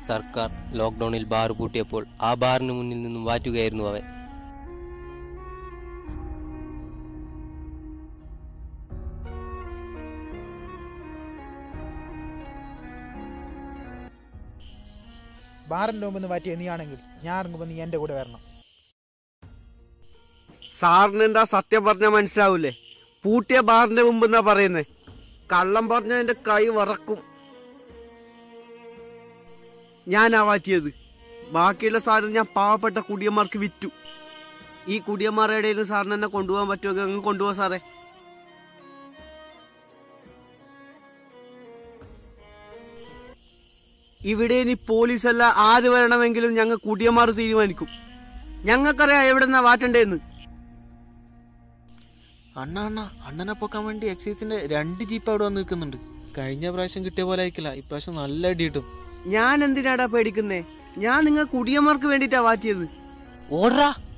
സർക്കാർ ലോക്ക്ഡൌണിൽ ബാർ പൂട്ടിയപ്പോൾ ആ ബാറിന് മുന്നിൽ നിന്നും വാറ്റുകയായിരുന്നു അവൻ ബാറിന്റെ മുമ്പ് നിന്ന് മാറ്റിയ നീയാണെങ്കിൽ ഞാൻ ഇറങ്ങുമ്പോൾ നീ എന്റെ കൂടെ വരണം സാറിന് എന്താ സത്യം പറഞ്ഞാൽ മനസ്സിലാവൂലേ പൂട്ടിയ ബാറിന്റെ മുമ്പ് എന്നാ പറയുന്നേ കള്ളം പറഞ്ഞ എന്റെ കൈ വറക്കും ഞാനാ മാറ്റിയത് ബാക്കിയുള്ള സാധനം ഞാൻ പാവപ്പെട്ട കുടിയന്മാർക്ക് വിറ്റു ഈ കുടിയന്മാരുടെ ഇടയിൽ സാറിന് എന്നെ കൊണ്ടുപോകാൻ പറ്റുമെങ്കിൽ അങ്ങ് കൊണ്ടുപോകാം സാറേ ഇവിടെ ഇനി പോലീസല്ല ആര് വരണമെങ്കിലും ഞങ്ങൾ കുടിയന്മാർ തീരുമാനിക്കും ഞങ്ങൾക്കറിയാം എവിടെന്നാ വാറ്റണ്ടേന്ന് അണ്ണ അണ്ണ അണ്ണനെ പൊക്കാൻ വേണ്ടി എക്സൈസിന്റെ രണ്ട് ജീപ്പ് അവിടെ വന്ന് നിൽക്കുന്നുണ്ട് കഴിഞ്ഞ പ്രാവശ്യം കിട്ടിയ പോലെ ആയിക്കില്ല ഇപ്രാവശ്യം നല്ല അടി കിട്ടും ഞാൻ എന്തിനാടാ പേടിക്കുന്നേ ഞാൻ നിങ്ങൾ കുടിയന്മാർക്ക് വേണ്ടിട്ടാ വാറ്റിയത് ഓടാ